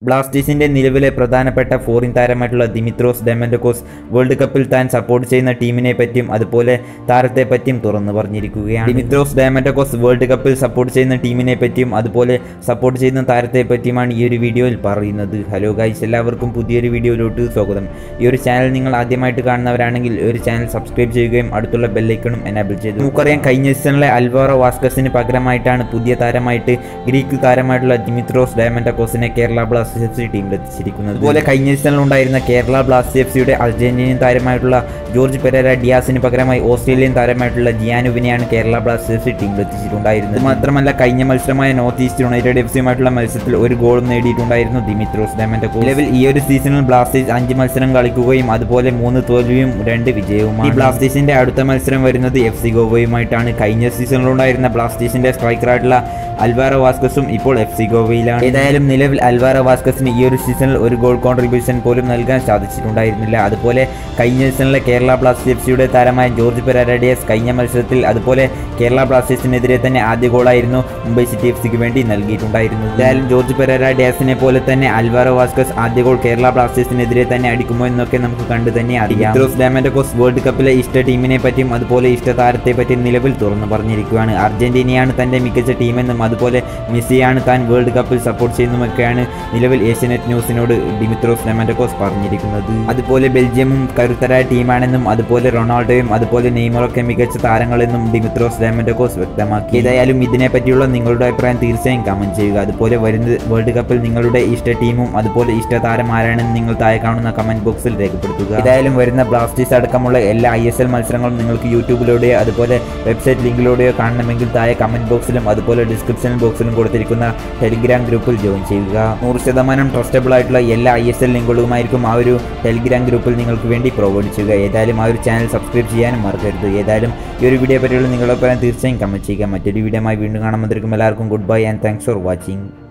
ബ്ലാസ്റ്റേഴ്സിന്റെ നിലവിലെ പ്രധാനപ്പെട്ട ഫോറിൻ താരമായിട്ടുള്ള ദിമിത്രോസ് ഡെമൻഡക്കോസ് വേൾഡ് കപ്പിൽ താൻ സപ്പോർട്ട് ചെയ്യുന്ന ടീമിനെ പറ്റിയും അതുപോലെ താരത്തെ പറ്റിയും തുറന്നു പറഞ്ഞിരിക്കുകയാണ് ദിമിത്രോസ് ഡെമൻഡക്കോസ് വേൾഡ് കപ്പിൽ സപ്പോർട്ട് ചെയ്യുന്ന ടീമിനെ പറ്റിയും അതുപോലെ സപ്പോർട്ട് ചെയ്യുന്ന താരത്തെ പറ്റിയുമാണ് ഈ ഒരു വീഡിയോയിൽ പറയുന്നത് ഹലോ ഗൈസ് എല്ലാവർക്കും പുതിയൊരു വീഡിയോയിലോട്ട് സ്വാഗതം ഈ ഒരു ചാനൽ നിങ്ങൾ ആദ്യമായിട്ട് കാണുന്നവരാണെങ്കിൽ ഈ ഒരു ചാനൽ സബ്സ്ക്രൈബ് ചെയ്യുകയും അടുത്തുള്ള ബെല്ലൈക്കണും എനാബിൾ ചെയ്തു നമുക്കറിയാം കഴിഞ്ഞ സീസണിലെ അൽവാറോ വാസ്കസിന് പകരമായിട്ടാണ് പുതിയ താരമായിട്ട് ഗ്രീക്ക് താരമായിട്ടുള്ള ദിമിത്രോസ് ഡയമൻഡക്കോസിനെ കേരള ബ്ലാസ്റ്റേഴ്സ് എഫ് സി ടീമിൽ എത്തിച്ചിരിക്കുന്നത് അതുപോലെ കഴിഞ്ഞ സീസണിൽ ഉണ്ടായിരുന്ന കേരള ബ്ലാസ്റ്റേഴ്സ് എഫ് സിയുടെ അർജന്റീനിയൻ താരമായിട്ടുള്ള ജോർജ് പെരേര ഡിയാസിന് പകരമായി ഓസ്ട്രേലിയൻ താരമായിട്ടുള്ള ജിയാനുവിനെയാണ് കേരള ബ്ലാസ്റ്റേഴ്സ് എഫ് സി ടീമിൽ എത്തിച്ചിട്ടുണ്ടായിരുന്നത് ഇത് മാത്രമല്ല കഴിഞ്ഞ മത്സരമായ നോർത്ത് ഈസ്റ്റ് യുണൈറ്റഡ് എഫ് സിയുമായിട്ടുള്ള മത്സരത്തിൽ ഒരു ഗോളും നേടിയിട്ടുണ്ടായിരുന്നു ദിമിത്രോസ് ഡയമൻഡക്കോസ് നിലവിൽ ഈ ഒരു സീസണിൽ ബ്ലാസ്റ്റേഴ്സ് അഞ്ച് മത്സരം കളിക്കുകയും അതുപോലെ മൂന്ന് തോൽവിയും രണ്ട് വിജയവുമാണ് ഈ ബ്ലാസ്റ്റേഴ്സിന്റെ അടുത്ത മത്സരം വരുന്നത് എഫ് സി ഗോവയുമായിട്ടാണ് കഴിഞ്ഞ സീസണിലുണ്ടായിരുന്ന ബ്ലാസ്റ്റേഴ്സിന്റെ സ്ട്രൈക്കറായിട്ടുള്ള അൽവാറോ വാസ്കസും ഇപ്പോൾ എഫ് സി ഗോവയിലാണ് ഏതായാലും നിലവിൽ അൽവാറോ വാസ്കസിന് ഈ ഒരു സീസണിൽ ഒരു ഗോൾ കോൺട്രിബ്യൂഷൻ പോലും നൽകാൻ സാധിച്ചിട്ടുണ്ടായിരുന്നില്ല അതുപോലെ കഴിഞ്ഞ സീസണിലെ കേരള ബ്ലാസ്റ്റേഴ്സ് എഫ് സിയുടെ താരമായ ജോർജ് പെരാഡിയസ് കഴിഞ്ഞ മത്സരത്തിൽ അതുപോലെ കേരള ബ്ലാസ്റ്റേഴ്സിനെതിരെ തന്നെ ആദ്യ ഗോളായിരുന്നു മുംബൈ സിറ്റി എഫ് സിക്ക് വേണ്ടി നൽകിയിട്ടുണ്ടായിരുന്നത് ഏതായാലും ജോർജ് പെരേര ഡിയാസിനെ പോലെ തന്നെ അൽവാറോ വാസ്കസ് ആദ്യ ഗോൾ കേരള ബ്ലാസ്റ്റേഴ്സിനെതിരെ തന്നെ അടിക്കുമോ എന്നൊക്കെ നമുക്ക് കണ്ടു തന്നെ അറിയാം ഡിമിത്രോസ് ഡാമൻഡക്കോസ് വേൾഡ് കപ്പിലെ ഇഷ്ട ടീമിനെ പറ്റിയും അതുപോലെ ഇഷ്ട താരത്തെ പറ്റിയും നിലവിൽ തുറന്നു പറഞ്ഞിരിക്കുകയാണ് അർജന്റീനയാണ് തന്റെ മികച്ച ടീമെന്നും അതുപോലെ മെസ്സിയാണ് താൻ വേൾഡ് കപ്പിൽ സപ്പോർട്ട് ചെയ്യുന്നതൊക്കെയാണ് നിലവിൽ ഏഷ്യനെറ്റ് ന്യൂസിനോട് ഡിമിത്രോസ് ഡാമൻഡക്കോസ് പറഞ്ഞിരിക്കുന്നത് അതുപോലെ ബെൽജിയമും കരുത്തരായ ടീമാണെന്നും അതുപോലെ റൊണാൾഡോയും അതുപോലെ നെയ്മറൊക്കെ മികച്ച താരങ്ങളെന്നും ഡിമിത്രോസ് ഡാമൻഡക്കോസ് വ്യക്തമാക്കി ഏതായാലും ഇതിനെ പറ്റിയുള്ള നിങ്ങളുടെ അഭിപ്രായം തീർച്ചയായും കമന്റ് ചെയ്യുക അതുപോലെ വരുന്ന വേൾഡ് കപ്പിൽ നിങ്ങളുടെ ഇഷ്ട ടീമും അതുപോലെ ഇഷ്ട താരം ആരാണെന്ന് നിങ്ങൾ താഴെ കാണുന്ന കമന്റ് ബോക്സിൽ രേഖപ്പെടുത്തുക ഏതായാലും വരുന്ന ബ്ലാസ്റ്റേഴ്സ് അടക്കമുള്ള എല്ലാ ഐ എസ് എൽ മത്സരങ്ങളും നിങ്ങൾക്ക് യൂട്യൂബിലൂടെയോ അതുപോലെ വെബ്സൈറ്റ് ലിങ്കിലൂടെയോ കാണണമെങ്കിൽ താഴെ കമന്റ് ബോക്സിലും അതുപോലെ ഡിസ്ക്രിപ്ഷൻ ബോക്സിലും കൊടുത്തിരിക്കുന്ന ടെലിഗ്രാം ഗ്രൂപ്പിൽ ജോയിൻ ചെയ്യുക നൂറ് ശതമാനം ട്രസ്റ്റബിൾ ആയിട്ടുള്ള എല്ലാ ഐ എസ് എൽ ലിങ്കുകളുമായിരിക്കും ആ ഒരു ടെലിഗ്രാം ഗ്രൂപ്പിൽ നിങ്ങൾക്ക് വേണ്ടി പ്രൊവൈഡ് ചെയ്യുക ഏതായാലും ആ ഒരു ചാനൽ സബ്സ്ക്രൈബ് ചെയ്യാനും മറക്കരുത് ഏതായാലും ഈ ഒരു വീഡിയോ പറ്റിയുള്ള നിങ്ങളുടെ അഭിപ്രായം തീർച്ചയായും കമന്റ് ചെയ്യുക മറ്റൊരു വീഡിയോമായി വീണ്ടും കാണാൻ എല്ലാവർക്കും goodbye and thanks for watching